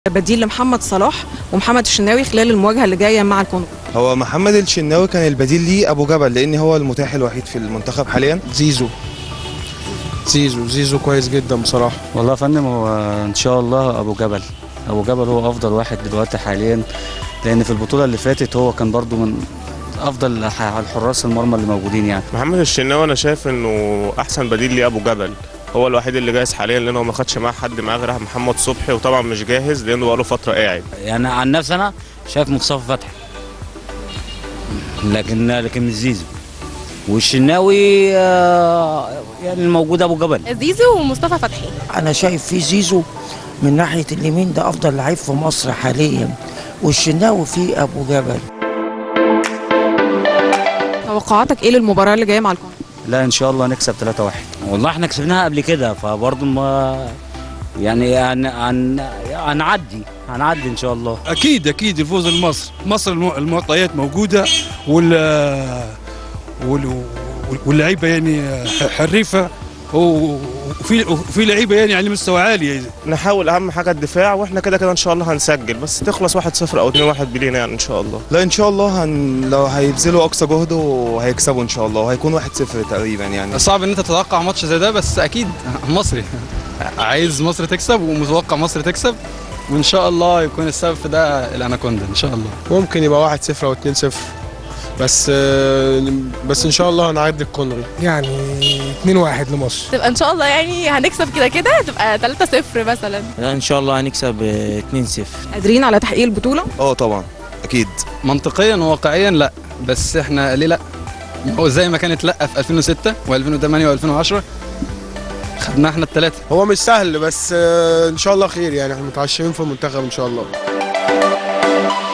بديل لمحمد صلاح ومحمد الشناوي خلال المواجهه اللي جايه مع الكونغو هو محمد الشناوي كان البديل ليه ابو جبل لان هو المتاح الوحيد في المنتخب حاليا زيزو زيزو زيزو كويس جدا بصراحه والله يا فندم هو ان شاء الله ابو جبل ابو جبل هو افضل واحد دلوقتي حاليا لان في البطوله اللي فاتت هو كان برضو من افضل ح- الحراس المرمى اللي موجودين يعني محمد الشناوي انا شايف انه احسن بديل ليه ابو جبل هو الوحيد اللي جاهز حاليا لانه هو ما خدش معاه حد معاه غير محمد صبحي وطبعا مش جاهز لانه بقاله فتره قاعد يعني عن نفسي انا شايف مصطفى فتحي لكن لكن مش زيزو والشناوي آه، يعني الموجود ابو جبل زيزو ومصطفى فتحي انا شايف في زيزو من ناحيه اليمين ده افضل لعيب في مصر حاليا والشناوي فيه ابو جبل توقعاتك ايه للمباراه اللي جايه مع الكونغو لا ان شاء الله نكسب 3-1 والله احنا كسبناها قبل كده فبرضه ما يعني هن- هن- هنعدي هنعدي ان شاء الله اكيد اكيد الفوز لمصر مصر الم- المعطيات موجوده وال وال- واللعيبه يعني حريفه و- وفي وفي لعيبه يعني على مستوى عالي نحاول اهم حاجه الدفاع واحنا كده كده ان شاء الله هنسجل بس تخلص 1-0 او 2-1 بلينا يعني ان شاء الله لا ان شاء الله هن... لو هيبذلوا اقصى جهد وهيكسبوا ان شاء الله وهيكون 1-0 تقريبا يعني صعب ان انت تتوقع ماتش زي ده بس اكيد مصري عايز مصر تكسب ومتوقع مصر تكسب وان شاء الله يكون السبب في ده الاناكوندا ان شاء الله ممكن يبقى 1-0 او 2-0 بس آه، بس ان شاء الله هنعدي الكونغري يعني 2-1 لمصر تبقى ان شاء الله يعني هنكسب كده كده تبقى 3-0 مثلا ان شاء الله هنكسب 2-0 قادرين على تحقيق البطوله اه طبعا اكيد منطقيا وواقعيا لا بس احنا ليه لا هو زي ما كانت لا في 2006 و2008 و2010 خدنا احنا الثلاثه هو مش سهل بس آه، ان شاء الله خير يعني احنا متعشمين في المنتخب ان شاء الله